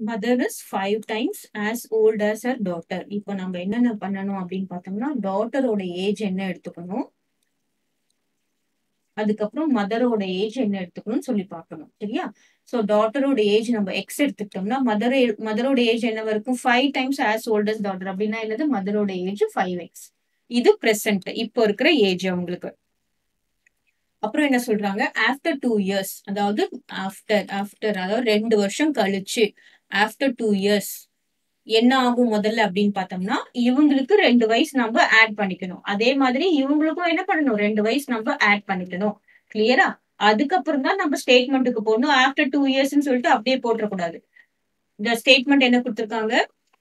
mother is five times as old as her daughter இப்போ நம்ம என்னென்ன பண்ணணும் அப்படின்னு பார்த்தோம்னா டாட்டரோட ஏஜ் என்ன எடுத்துக்கணும் அதுக்கப்புறம் மதரோட ஏஜ் என்ன எடுத்துக்கணும்னு சொல்லி பார்க்கணும் சரியா ஸோ டாட்டரோட ஏஜ் நம்ம எக்ஸ் எடுத்துக்கிட்டோம்னா மதர் மதரோட ஏஜ் என்ன வரைக்கும் five times as oldest daughter அப்படின்னா என்னது மதரோட ஏஜ் ஃபைவ் எக்ஸ் இது பிரசன்ட் இப்போ இருக்கிற ஏஜ் அவங்களுக்கு அப்புறம் என்ன சொல்றாங்க ஆஃப்டர் டூ இயர்ஸ் அதாவது ஆஃப்டர் ஆஃப்டர் அதாவது ரெண்டு வருஷம் கழிச்சு ஆஃப்டர் டூ இயர்ஸ் என்ன ஆகும் முதல்ல அப்படின்னு பார்த்தோம்னா இவங்களுக்கு ரெண்டு வயசு நம்ம ஆட் பண்ணிக்கணும் அதே மாதிரி இவங்களுக்கும் என்ன பண்ணணும் ரெண்டு வயசு நம்ம ஆட் பண்ணிக்கணும் கிளியரா அதுக்கப்புறம் தான் நம்ம ஸ்டேட்மெண்ட்டுக்கு போகணும் ஆஃப்டர் டூ இயர்ஸ்னு சொல்லிட்டு அப்படியே போட்டுறக்கூடாது இந்த ஸ்டேட்மெண்ட் என்ன கொடுத்துருக்காங்க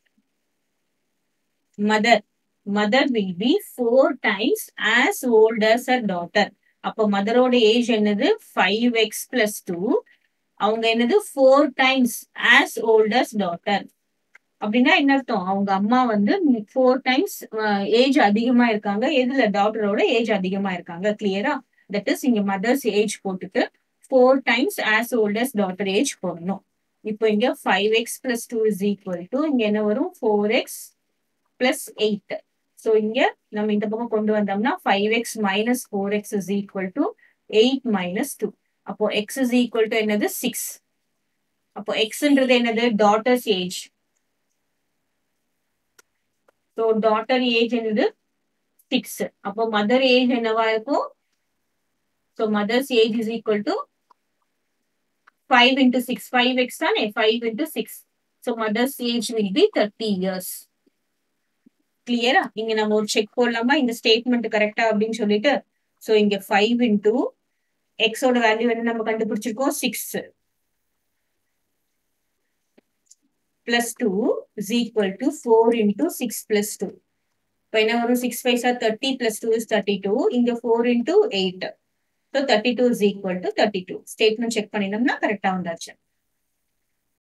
mother mother will be four times as old as a daughter அப்போ மதரோட ஏஜ் என்னது ஃபைவ் எக்ஸ் பிளஸ் டூ அவங்க என்னது four times as old as daughter அப்படின்னா என்ன அர்த்தம் அவங்க அம்மா வந்து ஃபோர் டைம்ஸ் ஏஜ் அதிகமா இருக்காங்க எதுல டாட்டரோட ஏஜ் அதிகமா இருக்காங்க கிளியரா தட் இஸ் இங்க மதர்ஸ் ஏஜ் போட்டுட்டு four times as old as daughter age போடணும் இப்போ இங்க five x plus two is equal to இங்க என்ன வரும் four x plus eight so இங்க நம்ம இந்த பக்கம் கொண்டு வந்தோம்னா five x minus four x is equal to eight minus two அப்போ எக்ஸ் இஸ் ஈக்குவல் டு என்னது சிக்ஸ் அப்போ எக்ஸ்ன்றது என்னது daughter's age so daughter age என்னது சிக்ஸ் அப்போ மதர் ஏஜ் என்னவா இருக்கும் so mother's age is equal to five into six five x தானே five into six so mother's age will be thirty years கிளியரா இங்க நம்ம ஒரு செக் போடலாமா இந்த ஸ்டேட்மெண்ட் கரெக்டா அப்படின்னு சொல்லிட்டு ஸோ இங்க ஃபைவ் இன்டூ எக்ஸோட வேல்யூ என்ன நம்ம கண்டுபிடிச்சிருக்கோம் six plus two is equal to four into six plus two இப்போ என்ன வரும் six five sir thirty plus two is thirty two இங்க four into eight so thirty two is equal to thirty two statement check பண்ணினோம்னா கரெக்டாக வந்தாச்சு